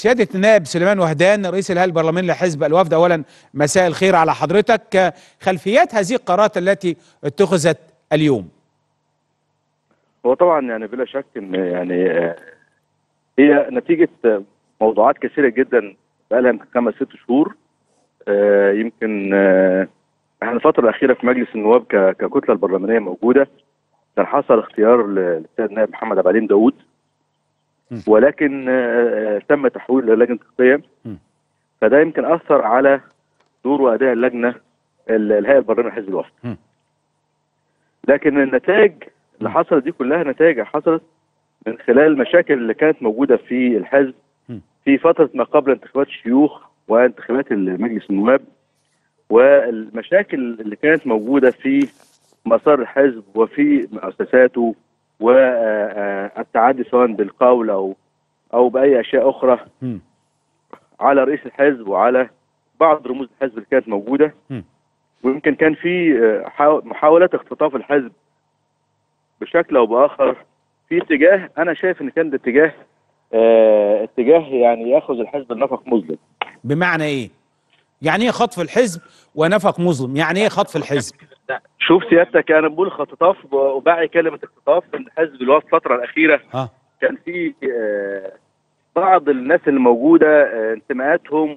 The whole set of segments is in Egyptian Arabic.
سيادة النائب سليمان وهدان رئيس الهيئة البرلماني لحزب الوفد أولا مساء الخير على حضرتك خلفيات هذه القرارات التي اتخذت اليوم هو طبعا يعني بلا شك ان يعني هي نتيجه موضوعات كثيره جدا بقى لها خمس ست شهور يمكن احنا الفتره الاخيره في مجلس النواب ككتله البرلمانيه موجوده كان حصل اختيار للسيد النائب محمد عبد العليم داوود ولكن تم تحويل للجنه تخطيه فده يمكن اثر على دور واداء اللجنه الهيئه البرلمانيه لحزب الوفد لكن النتائج اللي حصلت دي كلها نتائج حصلت من خلال المشاكل اللي كانت موجوده في الحزب في فتره ما قبل انتخابات الشيوخ وانتخابات مجلس النواب والمشاكل اللي كانت موجوده في مسار الحزب وفي مؤسساته والتعدي سواء بالقول او او باي اشياء اخرى على رئيس الحزب وعلى بعض رموز الحزب اللي كانت موجوده ويمكن كان في محاولات اختطاف الحزب بشكل او باخر في اتجاه انا شايف ان كان ده اتجاه اه اتجاه يعني ياخذ الحزب لنفق مظلم بمعنى ايه؟ يعني ايه خطف الحزب ونفق مظلم؟ يعني ايه خطف الحزب؟ شوف سيادتك انا بقول اختطاف وباعي كلمه اختطاف ان حزب الوفد الفتره الاخيره ها. كان في اه بعض الناس اللي موجوده اه انتماءاتهم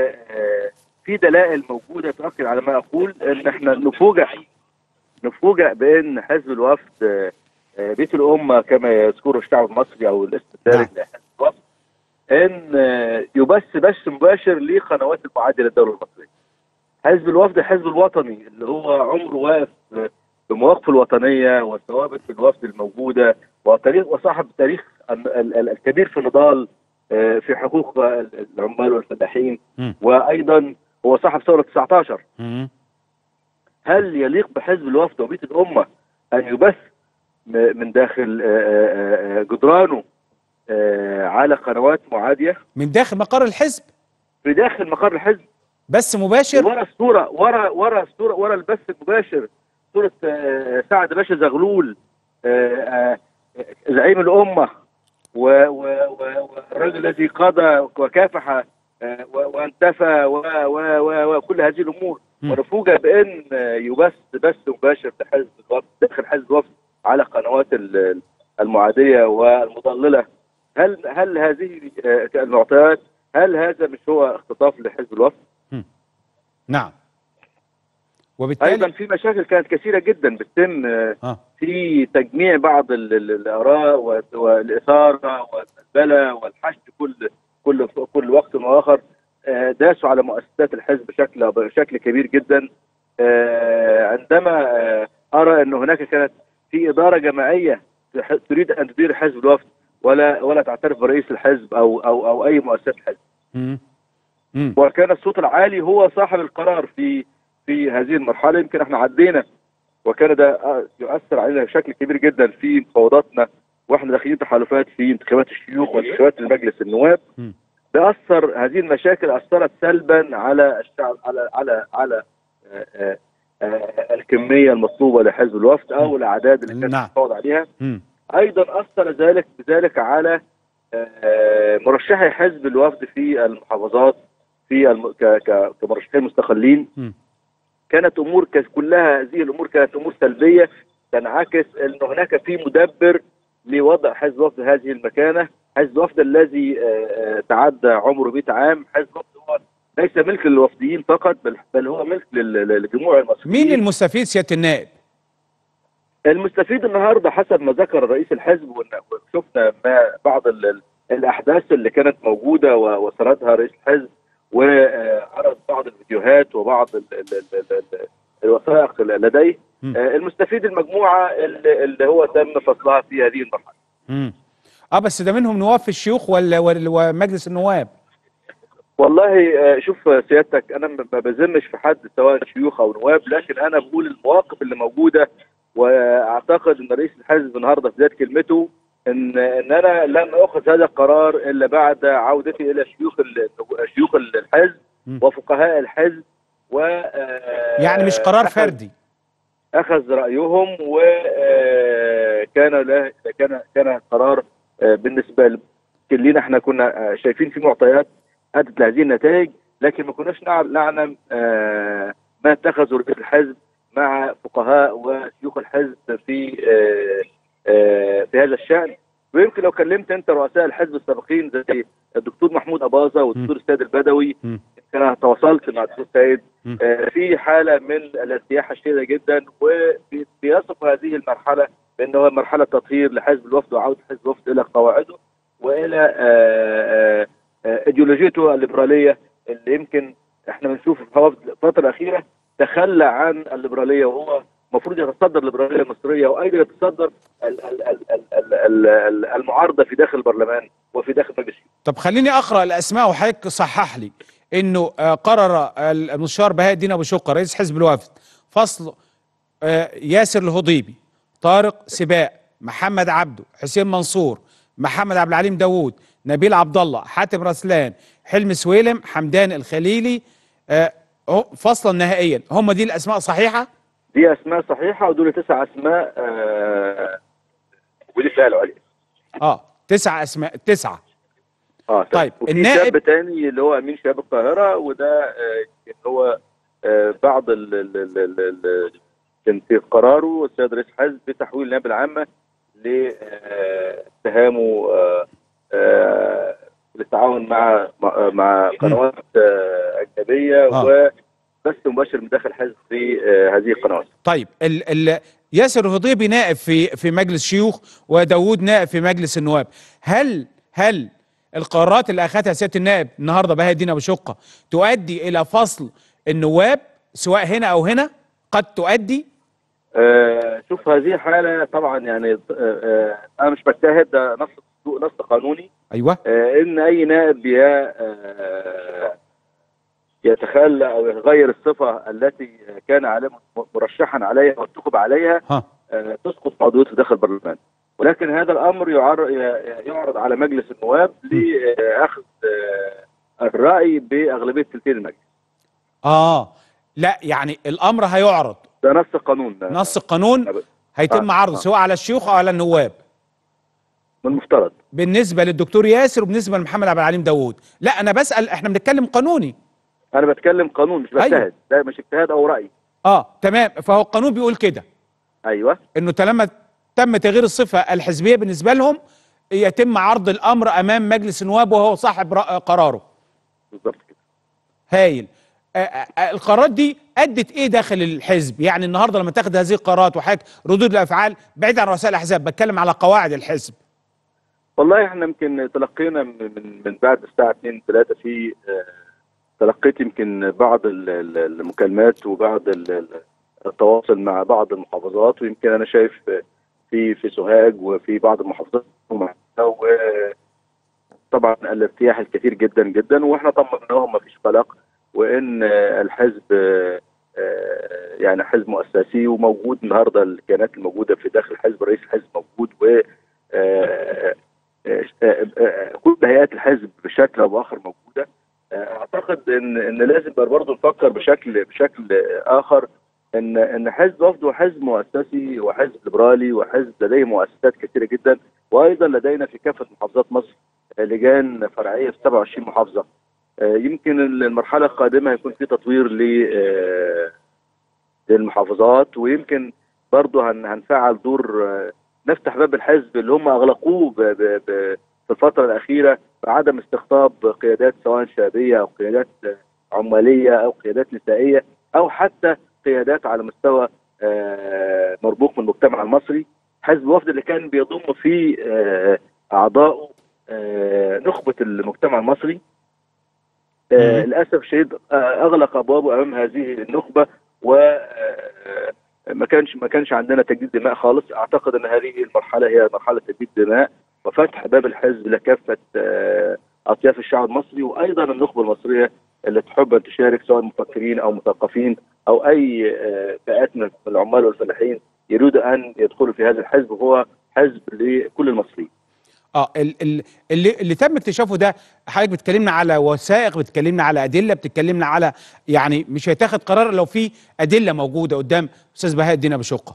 وفي دلائل موجوده تؤكد على ما اقول ان احنا نفوجئ نفوجئ بان حزب الوفد بيت الامه كما يذكره الشعب المصري او الاسم الدارج لحزب الوفد ان يبث بث مباشر لقنوات المعاديه للدوله المصريه. حزب الوفد الحزب الوطني اللي هو عمره واقف بمواقفه الوطنيه والثوابت في الوفد الموجوده وتاريخ وصاحب تاريخ الكبير في النضال في حقوق العمال والفلاحين وايضا هو صاحب ثوره 19 هل يليق بحزب الوفد وبيت الامه ان يبث من داخل جدرانه على قنوات معاديه من داخل مقر الحزب في داخل مقر الحزب بس مباشر ورا الصوره ورا ورا الصوره ورا البث المباشر صوره سعد باشا زغلول زعيم الامه والرجل الذي قضى وكافح وانتفى وكل هذه الامور ونفوجئ بان يبث بث مباشر لحزب الوفد داخل حزب الوفد على قنوات المعاديه والمضلله هل هل هذه المعطيات هل هذا مش هو اختطاف لحزب الوفد؟ نعم وبالتالي ايضا في مشاكل كانت كثيره جدا بتتم آه. في تجميع بعض الاراء والاثاره والبلبله والحشد كل كل كل وقت واخر داسوا على مؤسسات الحزب بشكل بشكل كبير جدا عندما ارى ان هناك كانت في اداره جماعيه تريد ان تدير حزب الوفد ولا ولا تعترف برئيس الحزب او او او اي مؤسسه حزب. وكان الصوت العالي هو صاحب القرار في في هذه المرحله يمكن احنا عدينا وكان ده يؤثر علينا بشكل كبير جدا في مفاوضاتنا واحنا داخلين تحالفات في انتخابات الشيوخ وانتخابات المجلس النواب. ده اثر هذه المشاكل اثرت سلبا على الشعب على على على آآ آآ آآ الكميه المطلوبه لحزب الوفد او الاعداد اللي كانت نعم. متفاوض عليها م. ايضا اثر ذلك بذلك على مرشحي حزب الوفد في المحافظات في الم... ك... ك... كمرشحين مستقلين م. كانت امور كلها هذه الامور كانت امور سلبيه تنعكس ان هناك في مدبر لوضع حزب الوفد هذه المكانه حزب الوفد الذي تعدى عمره 100 عام حزب الوفد هو ليس ملك للوفديين فقط بل, بل هو ملك للجموع المصريين مين المستفيد سياده النائب؟ المستفيد النهارده حسب ما ذكر رئيس الحزب وشفنا ما بعض ال الاحداث اللي كانت موجوده وسردها رئيس الحزب وعرض بعض الفيديوهات وبعض ال ال ال الوثائق لديه المستفيد المجموعه اللي هو تم فصلها في هذه المرحله. امم اه بس ده منهم نواب في الشيوخ ولا ومجلس النواب؟ والله شوف سيادتك انا ما بذمش في حد سواء شيوخ او نواب لكن انا بقول المواقف اللي موجوده واعتقد ان رئيس الحزب النهارده في بدايه كلمته ان ان انا لم اخذ هذا القرار الا بعد عودتي الى شيوخ شيوخ الحزب وفقهاء الحزب و يعني مش قرار فردي اخذ رايهم وكان له كان كان قرار بالنسبه يمكن لينا احنا كنا آه، شايفين في معطيات ادت لهذه النتائج لكن ما كناش نعلم نعلم آه، ما اتخذه رئيس الحزب مع فقهاء وشيوخ الحزب في آه، آه، في هذا الشان ويمكن لو كلمت انت رؤساء الحزب السابقين زي الدكتور محمود اباظه والدكتور السيد البدوي م. انا تواصلت مع الدكتور سيد م. آه، في حاله من الارتياح الشديده جدا وبيصف هذه المرحله بانه مرحله تطهير لحزب الوفد وعوده حزب الوفد الى قواعده والى آه، آه، آه، ايديولوجيته الليبراليه اللي يمكن احنا بنشوف في الفتره الاخيره تخلى عن الليبراليه وهو المفروض يتصدر الليبراليه المصريه وايضا يتصدر ال- ال- ال- ال- ال- ال- ال- المعارضه في داخل البرلمان وفي داخل مجلس الشيوخ. طب خليني اقرا الاسماء وحضرتك صحح لي انه آه، قرر المستشار بهاء الدين ابو شقه رئيس حزب الوفد فصل آه، ياسر الهضيبي طارق سباق محمد عبده حسين منصور محمد عبد العليم داوود نبيل عبد الله حاتم رسلان حلمي سويلم حمدان الخليلي آه، هو- فصلا نهائيا هم دي الاسماء صحيحه دي اسماء صحيحه ودول تسع اسماء آه ودي فيها العليا اه تسع اسماء تسعه اه طيب، وفي النائب- شاب تاني اللي هو امين شباب القاهره وده آه اللي هو آه بعض ال ال ال ال ال كان في قراره السيد رئيس الحزب بتحويل النائب العامه لاتهامه آه آه للتعاون مع مع- مع قنوات آه اجنبيه آه. وبث مباشر من داخل الحزب في آه هذه القنوات طيب ال ال ياسر الهضيبي نائب في في مجلس شيوخ وداوود نائب في مجلس النواب هل هل القرارات اللي اخذها سياده النائب النهارده بهاء الدين ابو شقه تؤدي الى فصل النواب سواء هنا او هنا قد تؤدي آه، شوف هذه حالة طبعا يعني آه، آه، أنا مش بجتهد ده نص نص قانوني ايوه آه، إن أي نائب ي- آه، يتخلى أو يغير الصفة التي كان عليه مرشحا عليها وانتخب عليها ها آه، تسقط عضويته داخل البرلمان ولكن هذا الأمر يعر- ي- يعرض على مجلس النواب لأخذ آه، الرأي بأغلبية ثلثين المجلس اه لا يعني الامر هيعرض ده نص القانون ده نص القانون هيتم آه، عرضه آه. سواء على الشيوخ او على النواب من المفترض بالنسبه للدكتور ياسر وبالنسبه لمحمد عبد العليم داوود لا انا بسال احنا بنتكلم قانوني أنا بتكلم قانون مش أيوة. بجتهد ده مش اجتهاد أو رأي اه تمام فهو القانون بيقول كده ايوه انه طالما تم تغيير الصفه الحزبيه بالنسبه لهم يتم عرض الامر امام مجلس النواب وهو صاحب رأ- قراره بالظبط كده هايل آه، آه، آه، القرارات دي ادت ايه داخل الحزب يعني النهارده لما تاخد هذه القرارات وحضرتك ردود الافعال بعيد عن رؤساء الاحزاب بتكلم على قواعد الحزب والله احنا يمكن تلقينا من من, من بعد الساعه 2 3 في آه، تلقيت يمكن بعض ال- ال- المكالمات وبعض ال- ال- التواصل مع بعض المحافظات ويمكن انا شايف في في سوهاج وفي بعض المحافظات وطبعا الارتياح الكثير جدا جدا واحنا طمناهم ما فيش قلق وان آه، الحزب آه، آه، يعني حزب مؤسسي وموجود النهارده الكيانات الموجوده في داخل الحزب رئيس الحزب موجود و آه، آه، آه، آه، كل هيئات الحزب بشكل او باخر موجوده آه، اعتقد ان ان لازم برضه نفكر بشكل بشكل اخر ان ان حزب وفد هو حزب مؤسسي وحزب ليبرالي وحزب لديه مؤسسات كثيره جدا وايضا لدينا في كافه محافظات مصر آه، لجان فرعيه في 27 محافظه آه، يمكن المرحله القادمه هيكون في تطوير ل آه، للمحافظات ويمكن برضه هن- هنفعل دور آه، نفتح باب الحزب اللي هم اغلقوه ب- ب- ب- في الفتره الاخيره بعدم استقطاب قيادات سواء شبابيه او قيادات آه، عماليه او قيادات نسائيه او حتى قيادات على مستوى آه، مربوط من المجتمع المصري حزب وفد اللي كان بيضم فيه آه، اعضائه آه، نخبه المجتمع المصري آه، مم. للاسف الشديد آه، اغلق ابوابه امام هذه النخبه و آه، ما كانش ما كانش عندنا تجديد دماء خالص اعتقد ان هذه المرحله هي مرحله تجديد دماء وفتح باب الحزب لكافه آه، اطياف الشعب المصري وايضا النخبه المصريه اللي تحب ان تشارك سواء مفكرين او مثقفين او اي آه، فئات من العمال والفلاحين يريدوا ان يدخلوا في هذا الحزب وهو حزب لكل المصريين اه ال- ال- اللي اللي تم اكتشافه ده حضرتك بتكلمنا على وثائق بتكلمنا على ادله بتكلمنا على يعني مش هيتاخد قرار لو في ادله موجوده قدام استاذ بهاء الدين ابو شقه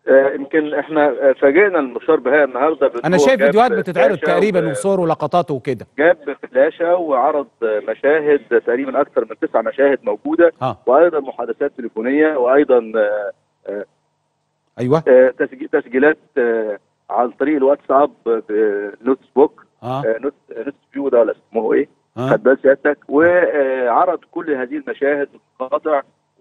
آه، يمكن احنا آه، فاجئنا المستشار بهاء النهارده بإن انا هو شايف جاب فيديوهات بتتعرض فلاشة تقريبا و- وصور ولقطات وكده جاب فلاشه وعرض آه، مشاهد تقريبا اكثر من تسع مشاهد موجوده اه وايضا محادثات تليفونيه وايضا آه، ايوه آه، تسجي- تسجيلات آه، عن طريق الواتساب نوتس بوك اه نوت نوتس فيو ده ولا اسمه ايه اه خد بال سيادتك وعرض كل هذه المشاهد والمقاطع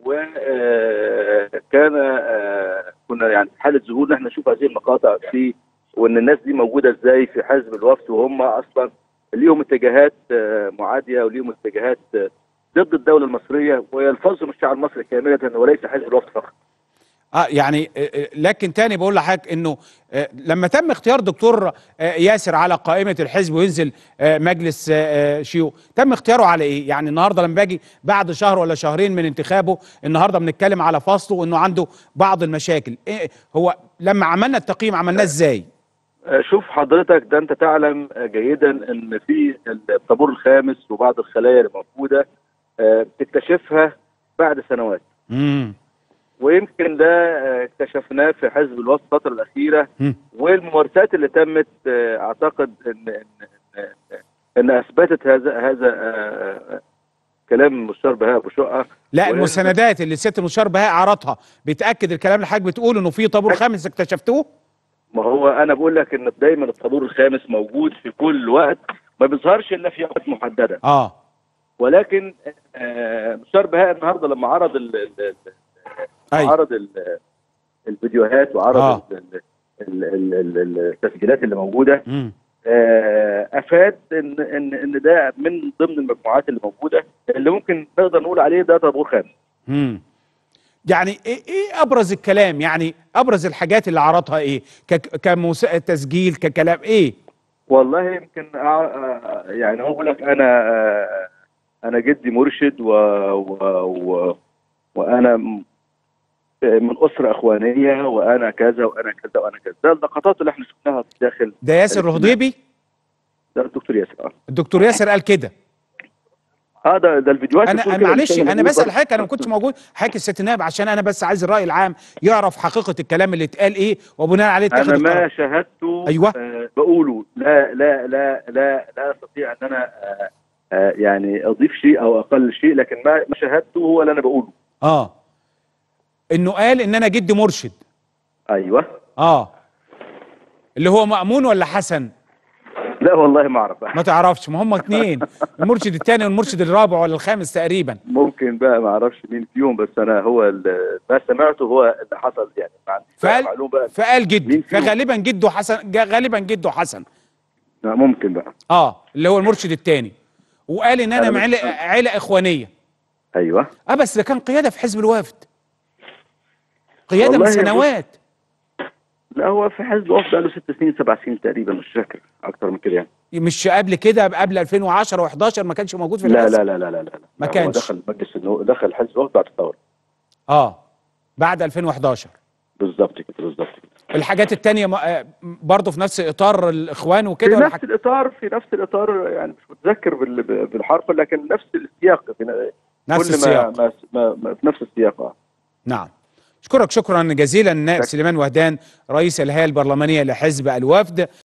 وكان كنا يعني في حاله ذهول ان احنا نشوف هذه المقاطع في وان الناس دي موجوده ازاي في حزب الوفد وهم اصلا ليهم اتجاهات آه، معاديه وليهم اتجاهات آه، ضد الدوله المصريه ويلفظهم الشعب المصري كامله وليس حزب الوفد فقط. اه يعني آه، آه، لكن تاني بقول لحضرتك انه آه، لما تم اختيار دكتور آه، ياسر على قائمه الحزب وينزل آه، مجلس آه، آه، شيوخ تم اختياره على ايه يعني النهارده لما باجي بعد شهر ولا شهرين من انتخابه النهارده بنتكلم على فصله وانه عنده بعض المشاكل إيه هو لما عملنا التقييم عملناه ازاي آه، شوف حضرتك ده انت تعلم آه، جيدا ان في الطابور الخامس وبعض الخلايا اللي موجوده آه، بتكتشفها بعد سنوات امم ويمكن ده آه، اكتشفناه في حزب الوسط الفتره الاخيره مم. والممارسات اللي تمت آه، اعتقد ان ان ان, إن اثبتت هذا هذا آه، آه، كلام المستشار بهاء ابو شقه لا وإن- المساندات اللي الست المستشار بهاء عرضها بتاكد الكلام اللي حضرتك بتقول انه في طابور خامس اكتشفتوه ما هو انا بقول لك ان دايما الطابور الخامس موجود في كل وقت ما بيظهرش الا في اوقات محدده اه ولكن آه، مستشار بهاء النهارده لما عرض ال ال ال ايوه عرض ال- الفيديوهات وعرض آه. ال- ال- ال- ال- ال- التسجيلات اللي موجوده امم آه، افاد ان ان ان ده من ضمن المجموعات اللي موجوده اللي ممكن نقدر نقول عليه ده طابور خامس امم يعني ايه ايه ابرز الكلام يعني ابرز الحاجات اللي عرضها ايه ك- كموس... تسجيل ككلام ايه والله يمكن أع- آه، يعني هو بيقول لك انا آه، انا جدي مرشد و, و, و وانا م- من اسره اخوانيه وانا كذا وانا كذا وانا كذا ده اللقطات اللي احنا شفناها داخل ده ياسر الهضيبي ده الدكتور ياسر اه الدكتور ياسر قال كده اه ده ده الفيديوهات انا بتقول أنا كده، معلش مش أنا انا بقول بسال برضه. حضرتك انا ما كنتش موجود حضرتك الست نائب عشان انا بس عايز الراي العام يعرف حقيقه الكلام اللي اتقال ايه وبناء عليه اتخذ انا ما القرار شاهدته أيوة. آه بقوله لا لا لا لا لا استطيع ان انا آه آه يعني اضيف شيء او اقل شيء لكن ما ما شاهدته هو اللي انا بقوله اه انه قال ان انا جدي مرشد ايوه اه اللي هو مأمون ولا حسن لا والله ما اعرف ما تعرفش ما هم اتنين المرشد الثاني والمرشد الرابع ولا الخامس تقريبا ممكن بقى ما اعرفش مين فيهم بس انا هو ال- ما سمعته هو اللي حصل يعني ما عنديش بقى فقال معلومه بقى فقال جدي مين فيهم؟ فغالبا جده حسن جا- غالبا جده حسن لا، ممكن بقى اه اللي هو المرشد الثاني وقال ان انا أنا من مش عيله فاهم. عيله اخوانيه ايوه اه بس ده كان قياده في حزب الوفد قياده من والله يا سنوات لا هو في حزب وقف بقى له ست سنين سبع سنين تقريبا مش فاكر اكتر من كده يعني مش قبل كده قبل 2010 و11 ما كانش موجود في لا الحزب لا لا لا لا لا ما هو كانش. دخل مجلس النو... دخل حزب وقف بعد الثوره اه بعد 2011 بالظبط كده بالظبط كده الحاجات التانية ما- آه، برضه في نفس اطار الاخوان في وكده ولا نفس حاجة؟ الاطار في نفس الاطار يعني مش متذكر بال- بالحرف لكن نفس السياق في نفس كل السياق ما, ما, ما في نفس السياق اه نعم اشكرك شكرا جزيلا النائب شكرا. سليمان وهدان رئيس الهيئه البرلمانيه لحزب الوفد